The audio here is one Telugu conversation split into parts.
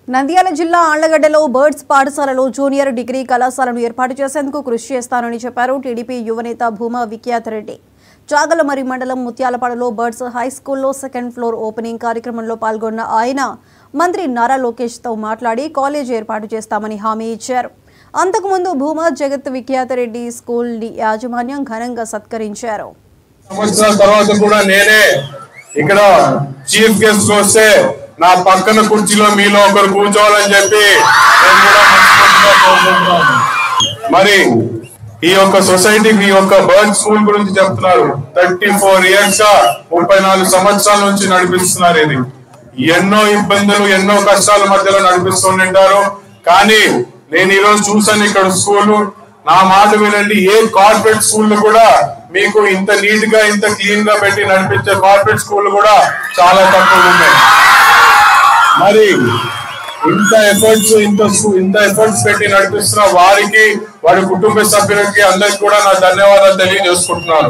నంద్యాల జిల్లా ఆళ్లగడ్డలో బర్డ్స్ పాఠశాలలో జూనియర్ డిగ్రీ కళాశాలను ఏర్పాటు చేసేందుకు కృషి చేస్తానని చెప్పారు టీడీపీ యువనేత భూమా విఖ్యాత్ రెడ్డి చాగలమరి మండలం ముత్యాలపాడులో బర్డ్స్ హై స్కూల్లో సెకండ్ ఫ్లోర్ ఓపెనింగ్ కార్యక్రమంలో పాల్గొన్న ఆయన మంత్రి నారా లోకేష్తో మాట్లాడి కాలేజ్ ఏర్పాటు చేస్తామని హామీ ఇచ్చారు అంతకుముందు భూమా జగత్ విఖ్యాత రెడ్డి స్కూల్ యాజమాన్యం ఘనంగా సత్కరించారు సంవత్సరాల తర్వాత కూడా నేనే ఇక్కడ చీఫ్ గెస్ట్ వస్తే నా పక్కన కుర్చీలో మీలో ఒకరు కూర్చోవాలని చెప్పి నేను కూడా మనస్ఫూర్తిగా కోరుకుంటున్నాను. మరి ఈ యొక్క సొసైటీకి ఈ యొక్క బర్డ్ స్కూల్ గురించి చెప్తున్నారు థర్టీ ఫోర్ ఇయర్స్ గా ముప్పై నాలుగు సంవత్సరాల నుంచి నడిపిస్తున్నారు ఇది ఎన్నో ఇబ్బందులు ఎన్నో కష్టాల మధ్యలో నడిపిస్తుంటారు కానీ నేను ఈ రోజు చూసాను ఇక్కడ స్కూల్ నా మాట వినండి ఏ కార్పొరేట్ స్కూల్ కూడా మీకు ఇంత నీట్ గా ఇంత క్లీన్ గా పెట్టి నడిపించే కార్పొరేట్ స్కూల్ కూడా చాలా తక్కువ ఉన్నాయి మరి ఇంత ఎఫర్ట్స్ ఇంత స్కూ- ఇంత ఎఫర్ట్స్ పెట్టి నడిపిస్తున్న వారికి వారి కుటుంబ సభ్యులకి అందరికి కూడా నా ధన్యవాదాలు తెలియజేసుకుంటున్నాను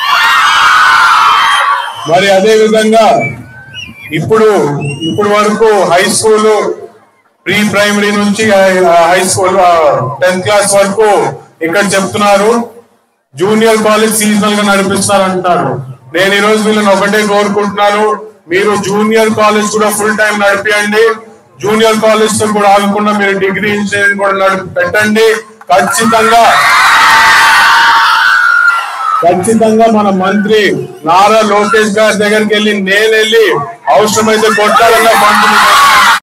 మరి అదే విధంగా ఇప్పుడు ఇప్పుడు వరకు హై స్కూల్ ప్రీ ప్రైమరీ నుంచి హై స్కూల్ టెన్త్ క్లాస్ వరకు ఇక్కడ చెప్తున్నారు జూనియర్ కాలేజ్ సీజనల్ గా నడిపిస్తున్నారు అంటున్నారు నేను ఈ రోజు వీళ్ళని ఒకటే కోరుకుంటున్నాను మీరు జూనియర్ కాలేజ్ కూడా ఫుల్ టైం నడిపియండి జూనియర్ కాలేజ్ తో కూడా ఆగకుండా మీరు డిగ్రీ ఇంజనీరింగ్ కూడా నడిపి పెట్టండి ఖచ్చితంగా ఖచ్చితంగా మన మంత్రి నారా లోకేష్ గారి దగ్గరికి వెళ్ళి నేను వెళ్ళి అవసరమైతే కొట్టాలన్నా పంపిణీ చేస్తాను.